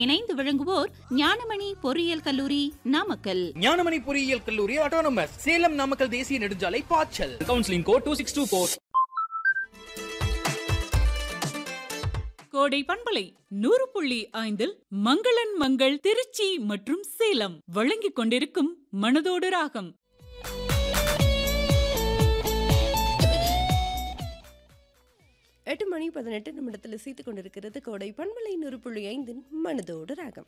இணைந்து வழங்குவோர் ஞானமணி பொறியியல் கல்லூரி நாமக்கல் ஞானமணி பொறியியல் கல்லூரி ஆட்டோனமஸ் சேலம் நாமக்கல் தேசிய நெடுஞ்சாலை பாய்ச்சல் counselling code two six two four கோடை பண்பலை நூறு புள்ளி ஐந்தில் மங்களன் மங்கள் திருச்சி மற்றும் சேலம் வழங்கிக் கொண்டிருக்கும் மனதோடு ராகம் எட்டு மணி பதினெட்டு நிமிடத்தில் சீத்து கொண்டிருக்கிறது கோடை பண்பலை நூறு புள்ளி ஐந்தின் மனதோடு ராகம்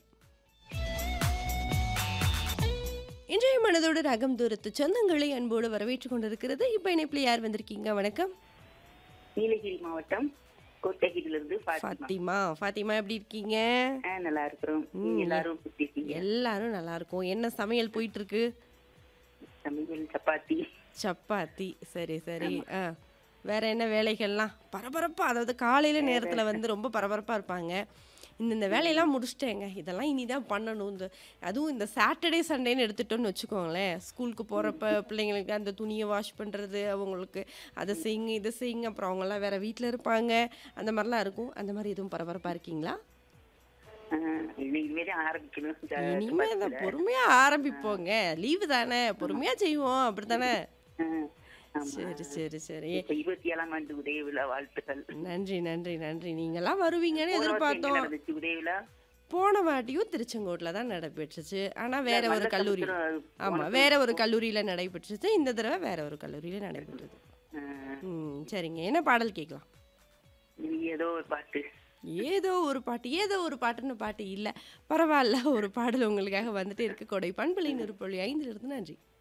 இன்றைய மனதோடு ராகம் தூரத்து சொந்தங்களை அன்போடு வரவேற்றுக் கொண்டிருக்கிறது இப்போ இணைப்பில் யார் வந்திருக்கீங்க வணக்கம் நீலகிரி மாவட்டம் கோத்தகிரிலிருந்து ஃபாத்திமா ஃபாத்திமா ஃபாத்திமா எப்படி இருக்கீங்க ஆ, நல்லா இருக்கிறோம் நீங்க எல்லாரும் எப்படி இருக்கீங்க எல்லாரும் நல்லா இருக்கும் என்ன சமையல் போயிட்டு இருக்கு சமையல் சப்பாத்தி சப்பாத்தி சரி சரி ஆ வேற என்ன வேலைகள்லாம் பரபரப்பா அதாவது காலையில நேரத்துல வந்து ரொம்ப பரபரப்பா இருப்பாங்க இந்த இந்த வேலையெல்லாம் முடிச்சிட்டேங்க இதெல்லாம் இனிதான் பண்ணணும் இந்த அதுவும் இந்த சாட்டர்டே சண்டேன்னு எடுத்துட்டோம்னு வச்சுக்கோங்களேன் ஸ்கூலுக்கு போகிறப்ப பிள்ளைங்களுக்கு அந்த துணியை வாஷ் பண்ணுறது அவங்களுக்கு அதை செய்யுங்க இதை செய்யுங்க அப்புறம் அவங்கெல்லாம் வேற வீட்டில் இருப்பாங்க அந்த மாதிரிலாம் இருக்கும் அந்த மாதிரி எதுவும் பரபரப்பாக இருக்கீங்களா ஆ, இனிமேல் ஆரம்பிக்கணும் இந்த இனிமே அதை சப்பாத்தில. பொறுமையா ஆரம்பிப்போங்க லீவு தானே பொறுமையா செய்வோம் அப்படித்தானே ஆ, ஆமா. சரி சரி சரி இப்ப இருபத்தி ஏழாம் ஆண்டு உதய விழா வாழ்த்துக்கள் நன்றி நன்றி நன்றி நீங்கெல்லாம் வருவீங்கன்னு போன வருஷம் எங்க எதிர்பார்த்தோம் நடந்துச்சு உதய விழா போன வாட்டியும் திருச்செங்கோட்டில் தான் நடைபெற்றுச்சு ஆனா வேற ஒரு மல்ல கல்லூரி சமுத்திரம் ஆமா போன வேற ஒரு கல்லூரியில நடைபெற்றுச்சு இந்த தடவை வேற ஒரு கல்லூரியில நடைபெற்றது ஆ, ம் சரிங்க என்ன பாடல் கேட்கலாம் இது ஏதோ ஒரு பாட்டு ஏதோ ஒரு பாட்டு ஏதோ ஒரு பாட்டுன்னு பாட்டு இல்ல பரவாயில்ல ஒரு பாடல் உங்களுக்காக வந்துட்டு இருக்கு கொடை பண்பலை நெருப்பொழி ஐந்துல இருந்து நன்றி